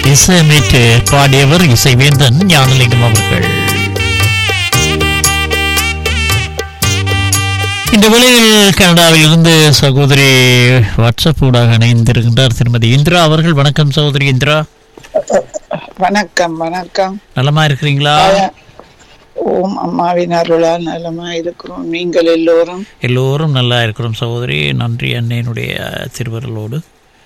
இசையமைத்து பாடியவர் இசைவேந்தன் ஞானலிங்கம் அவர்கள் இந்த வேளையில் கனடாவில் இருந்து சகோதரி வாட்ஸ்அப் ஊடாக இணைந்திருக்கின்றார் திருமதி இந்திரா அவர்கள் வணக்கம் சகோதரி இந்திரா வணக்கம் வணக்கம் நலமா இருக்கிறீங்களா ஓம் அம்மாவின் அருளால் நலமா இருக்கிறோம் நீங்கள் எல்லோரும் எல்லோரும் நல்லா இருக்கிறோம் சகோதரி நன்றி அன்னையினுடைய திருவருளோடு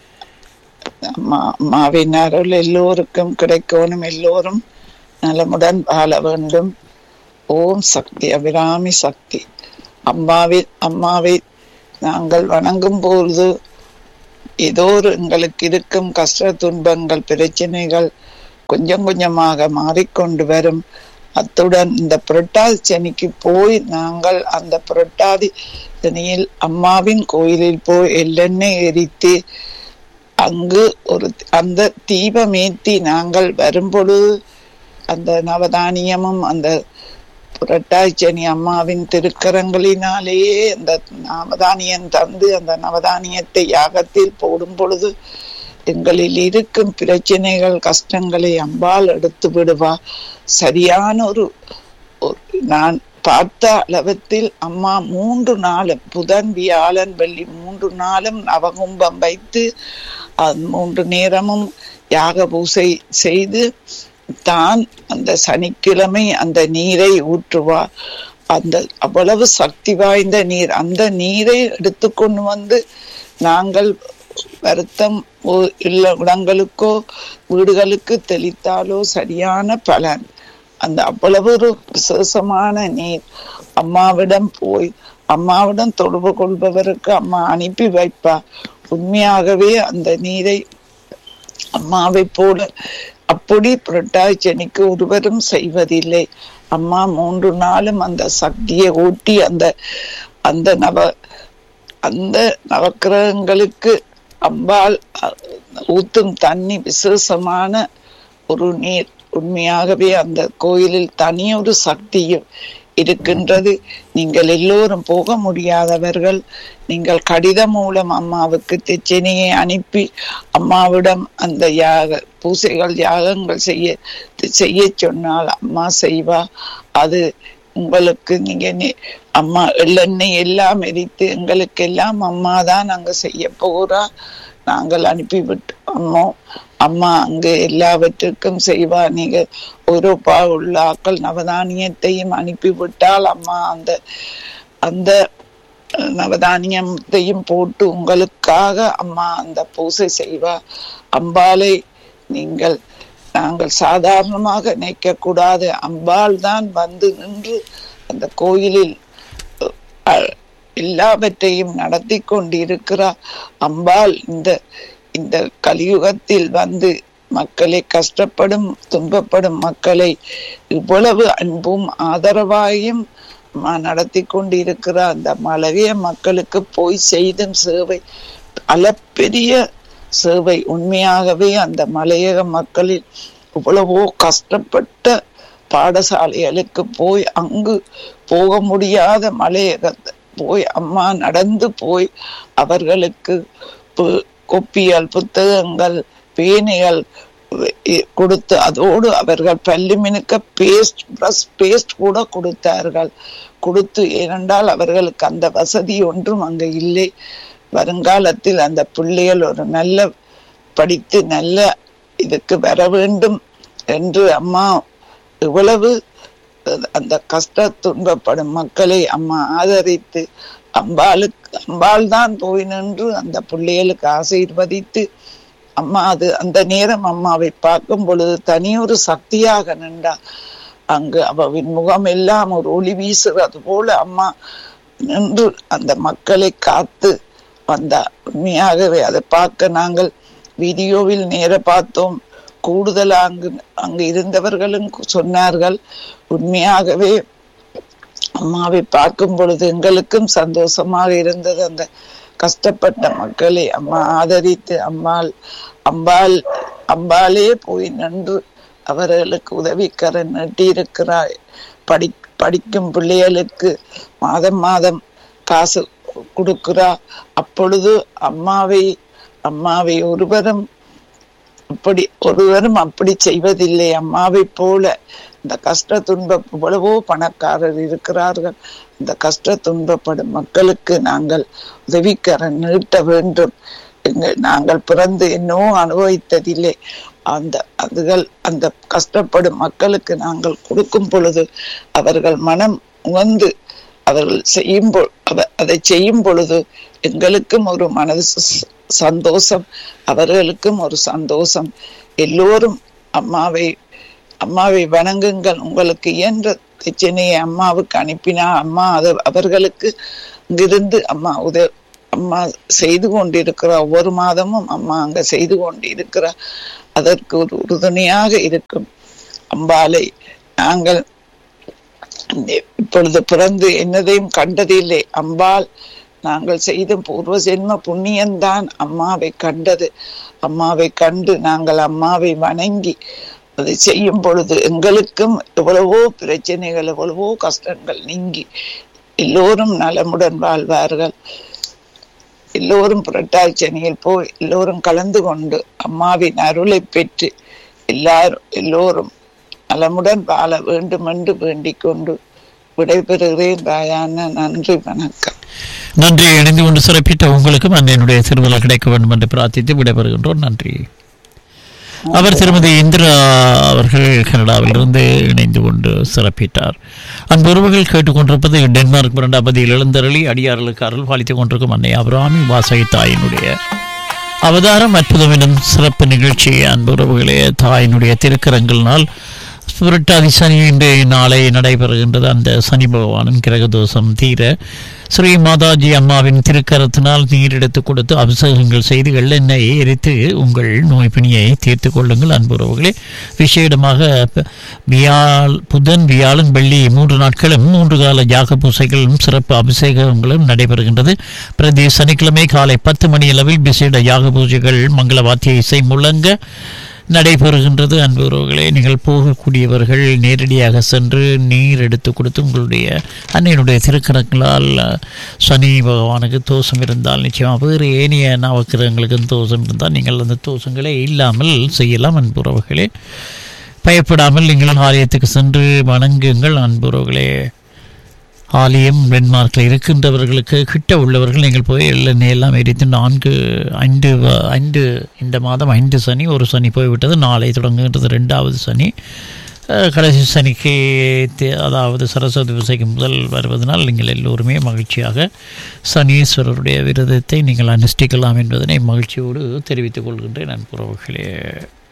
அம்மா அம்மாவின் அருள் எல்லோருக்கும் கிடைக்கணும் எல்லோரும் நலமுடன் வாழ வேண்டும் ஓம் சக்தி அபிராமி சக்தி அம்மாவை அம்மாவை நாங்கள் வணங்கும் பொழுது ஏதோ ஒரு எங்களுக்கு இருக்கும் கஷ்ட துன்பங்கள் பிரச்சனைகள் கொஞ்சம் கொஞ்சமாக மாறிக்கொண்டு வரும் அத்துடன் இந்த புரட்டாதி சனிக்கு போய் நாங்கள் அந்த புரட்டாதி சனியில் அம்மாவின் கோயிலில் போய் எள்ளெண்ணெய் எரித்து அங்கு ஒரு அந்த தீபமேத்தி நாங்கள் வரும்பொழுது அந்த நவதானியமும் அந்த புரட்டாய்ச்சனி அம்மாவின் திருக்கரங்களினாலேயே அந்த நவதானியம் தந்து அந்த நவதானியத்தை யாகத்தில் போடும் பொழுது எங்களில் இருக்கும் பிரச்சனைகள் கஷ்டங்களை அம்பாள் எடுத்து விடுவா சரியான ஒரு ஒரு- நான் பார்த்த அளவத்தில் அம்மா மூன்று நாளும் புதன் வியாழன் வெள்ளி மூன்று நாளும் நவகும்பம் வைத்து அது மூன்று நேரமும் யாக பூசை செய்து தான் அந்த சனிக்கிழமை அந்த நீரை ஊற்றுவார் அந்த அவ்வளவு சக்தி வாய்ந்த நீர் அந்த நீரை எடுத்துக்கொண்டு வந்து நாங்கள் வருத்தம் ஓ- இல்ல இடங்களுக்கோ வீடுகளுக்கு தெளித்தாலோ சரியான பலன் அந்த அவ்வளவு ஒரு விசேஷமான நீர் அம்மாவிடம் போய் அம்மாவிடம் தொடர்பு கொள்பவருக்கு அம்மா அனுப்பி வைப்பா உண்மையாகவே அந்த நீரை அம்மாவை போல அப்படி புரட்டாய்ச்சனிக்கு ஒருவரும் செய்வதில்லை அம்மா மூன்று நாளும் அந்த சக்தியை ஊட்டி அந்த அந்த நவ அந்த நவக்கிரகங்களுக்கு அம்பாள் அஹ், ஊத்தும் தண்ணி விசேஷமான ஒரு நீர் உண்மையாகவே அந்த கோயிலில் தனியொரு சக்தியும் இருக்கின்றது நீங்கள் எல்லோரும் போக முடியாதவர்கள் நீங்கள் கடிதம் மூலம் அம்மாவுக்கு தெச்சனையை அனுப்பி அம்மாவிடம் அந்த யாக பூசைகள் யாகங்கள் செய்ய செய்ய சொன்னால் அம்மா செய்வா அது உங்களுக்கு நீங்க நி- அம்மா எள்ளெண்ணெய் எல்லாம் எரித்து எங்களுக்கு எல்லாம் அம்மா தான் அங்க செய்ய போறா நாங்கள் அனுப்பி விட்டோம் அம்மா அங்கு எல்லாவற்றுக்கும் செய்வா நீங்க ஒரு பா உள்ள ஆக்கள் நவதானியத்தையும் அனுப்பி விட்டால் அம்மா அந்த அந்த அஹ், நவதானியத்தையும் போட்டு உங்களுக்காக அம்மா அந்த பூசை செய்வா அம்பாளை நீங்கள் நாங்கள் சாதாரணமாக நினைக்க கூடாது அம்பாள் தான் வந்து நின்று அந்த கோயிலில் அஹ், எல்லாவற்றையும் நடத்தி கொண்டிருக்கிறார் அம்பாள் இந்த இந்த கலியுகத்தில் வந்து மக்களை கஷ்டப்படும் துன்பப்படும் மக்களை இவ்வளவு அன்பும் ஆதரவாயும் அம்மா நடத்தி கொண்டிருக்கிற அந்த மலகிய மக்களுக்கு போய் செய்தும் சேவை அளப்பெரிய சேவை உண்மையாகவே அந்த மலையக மக்களில் இவ்வளவோ கஷ்டப்பட்ட பாடசாலைகளுக்கு போய் அங்கு போக முடியாத மலையகத்தை போய் அம்மா நடந்து போய் அவர்களுக்கு பு- கொப்பியல் புத்தகங்கள் பேனைகள் இ- கொடுத்து அதோடு அவர்கள் பல்லு மினுக்க பேஸ்ட் பிரஷ் பேஸ்ட் கூட கொடுத்தார்கள் கொடுத்து ஏனென்றால் அவர்களுக்கு அந்த வசதி ஒன்றும் அங்க இல்லை வருங்காலத்தில் அந்த பிள்ளைகள் ஒரு நல்ல படித்து நல்ல இதுக்கு வர வேண்டும் என்று அம்மா இவ்வளவு அஹ், அந்த கஷ்ட துன்பப்படும் மக்களை அம்மா ஆதரித்து அம்பாளுக்கு அம்பாள் தான் போய் நின்று அந்த பிள்ளைகளுக்கு ஆசீர்வதித்து அம்மா அது அந்த நேரம் அம்மாவை பார்க்கும் பொழுது தனியொரு சக்தியாக நின்றா அங்கு அவவின் முகம் எல்லாம் ஒரு ஒளி வீசுறது போல அம்மா நின்று அந்த மக்களை காத்து வந்தா உண்மையாகவே அதை பார்க்க நாங்கள் வீடியோவில் நேர பார்த்தோம் கூடுதல் அங்கு அங்கு இருந்தவர்களும் சொன்னார்கள் உண்மையாகவே அம்மாவை பார்க்கும் பொழுது எங்களுக்கும் சந்தோஷமாக இருந்தது அந்த கஷ்டப்பட்ட மக்களை அம்மா ஆதரித்து அம்மாள் அம்பாள் அம்பாளே போய் நின்று அவர்களுக்கு உதவிக்கரன் நீட்டியிருக்கிறாய் படி படிக்கும் பிள்ளைகளுக்கு மாதம் மாதம் காசு கொடுக்கிறா அப்பொழுது அம்மாவை அம்மாவை ஒருவரும் அப்படி ஒருவரும் அப்படி செய்வதில்லை அம்மாவை போல இந்த கஷ்ட துன்ப எவ்வளவோ பணக்காரர் இருக்கிறார்கள் இந்த கஷ்ட துன்பப்படும் மக்களுக்கு நாங்கள் உதவிக்கரம் நீட்ட வேண்டும் எங்கள் நாங்கள் பிறந்து என்னவோ அனுபவித்ததில்லை அந்த அதுகள் அந்த கஷ்டப்படும் மக்களுக்கு நாங்கள் கொடுக்கும் பொழுது அவர்கள் மனம் உணர்ந்து அவர்கள் செய்யும் பொ- அவ- அதை செய்யும் பொழுது எங்களுக்கும் ஒரு மனது ச- சந்தோஷம் அவர்களுக்கும் ஒரு சந்தோஷம் எல்லோரும் அம்மாவை அம்மாவை வணங்குங்கள் உங்களுக்கு இயன்ற பிரச்சனையை அம்மாவுக்கு அனுப்பினா அம்மா அது அவர்களுக்கு இங்கிருந்து அம்மா உத அம்மா செய்து கொண்டிருக்கிறார் ஒவ்வொரு மாதமும் அம்மா அங்க செய்து கொண்டிருக்கிறார் அதற்கு ஒரு உறுதுணையாக இருக்கும் அம்பாலை நாங்கள் இந்த- இப்பொழுது பிறந்து என்னதையும் கண்டதில்லை அம்பாள் நாங்கள் செய்த பூர்வ ஜென்ம புண்ணியம்தான் அம்மாவை கண்டது அம்மாவை கண்டு நாங்கள் அம்மாவை வணங்கி அதை செய்யும் பொழுது எங்களுக்கும் எவ்வளவோ பிரச்சனைகள் எவ்வளவோ கஷ்டங்கள் நீங்கி எல்லோரும் நலமுடன் வாழ்வார்கள் எல்லோரும் புரட்டாட்சணியில் போய் எல்லோரும் கலந்து கொண்டு அம்மாவின் அருளை பெற்று எல்லாரும் எல்லோரும் நலமுடன் வாழ வேண்டும் என்று வேண்டிக் கொண்டு விடைபெறுகிறேன் ராயான நன்றி வணக்கம் நன்றி இணைந்து கொண்டு சிறப்பித்த உங்களுக்கும் அன்னையினுடைய திருவிழா கிடைக்க வேண்டும் என்று பிரார்த்தித்து விடைபெறுகின்றோம் நன்றி அவர் திருமதி இந்திரா அவர்கள் கனடாவிலிருந்து இணைந்து கொண்டு சிறப்பித்தார் அன்புறவுகள் கேட்டுக்கொண்டிருப்பது டென்மார்க் இரண்டாபதியில் எழுந்தருளி அடியார்களுக்கு அருள் பாலித்துக் கொண்டிருக்கும் அன்னை அபிராமி வாசகி தாயினுடைய அவதாரம் அற்புதம் எனும் சிறப்பு நிகழ்ச்சி அன்புறவுகளே தாயினுடைய திருக்கரங்களினால் புரட்டாதி சனி இன்றைய நாளை நடைபெறுகின்றது அந்த சனி பகவானின் கிரகதோஷம் தீர ஸ்ரீ மாதாஜி அம்மாவின் திருக்கரத்தினால் நீர் எடுத்து கொடுத்து அபிஷேகங்கள் செய்து எள்ளெண்ணெயை எரித்து உங்கள் நோய் பிணியை தீர்த்து கொள்ளுங்கள் அன்புறவுகளே விசேடமாக ப- வியாழ் புதன் வியாழன் வெள்ளி மூன்று நாட்களும் மூன்று கால யாக பூசைகளும் சிறப்பு அபிஷேகங்களும் நடைபெறுகின்றது பிரதி சனிக்கிழமை காலை பத்து மணி அளவில் விசேட யாக பூஜைகள் மங்கள வாத்திய இசை முழங்க நடைபெறுகின்றது அன்புறவுகளே நீங்கள் போகக்கூடியவர்கள் நேரடியாக சென்று நீர் எடுத்து கொடுத்து உங்களுடைய அன்னையினுடைய திருக்கணங்களால் அஹ், சனி பகவானுக்கு தோஷம் இருந்தால் நிச்சயமாக வேறு ஏனைய நவக்கிரகங்களுக்கு தோஷம் இருந்தால் நீங்கள் அந்த தோஷங்களே இல்லாமல் செய்யலாம் அன்புறவுகளே பயப்படாமல் நீங்கள் ஆலயத்துக்கு சென்று வணங்குங்கள் அன்புறவுகளே ஆலயம் டென்மார்க்கில் இருக்கின்றவர்களுக்கு கிட்ட உள்ளவர்கள் நீங்கள் போய் எல்லாம் எல்லாம் எரித்து நான்கு ஐந்து வ- ஐந்து இந்த மாதம் ஐந்து சனி ஒரு சனி போய்விட்டது நாளை தொடங்குகின்றது ரெண்டாவது சனி அஹ், கடைசி சனிக்கு தே- அதாவது சரஸ்வதி பூசைக்கு முதல் வருவதனால் நீங்கள் எல்லோருமே மகிழ்ச்சியாக சனீஸ்வரருடைய விரதத்தை நீங்கள் அனுஷ்டிக்கலாம் என்பதனை மகிழ்ச்சியோடு தெரிவித்துக் கொள்கின்றேன் நண்புறவுகளே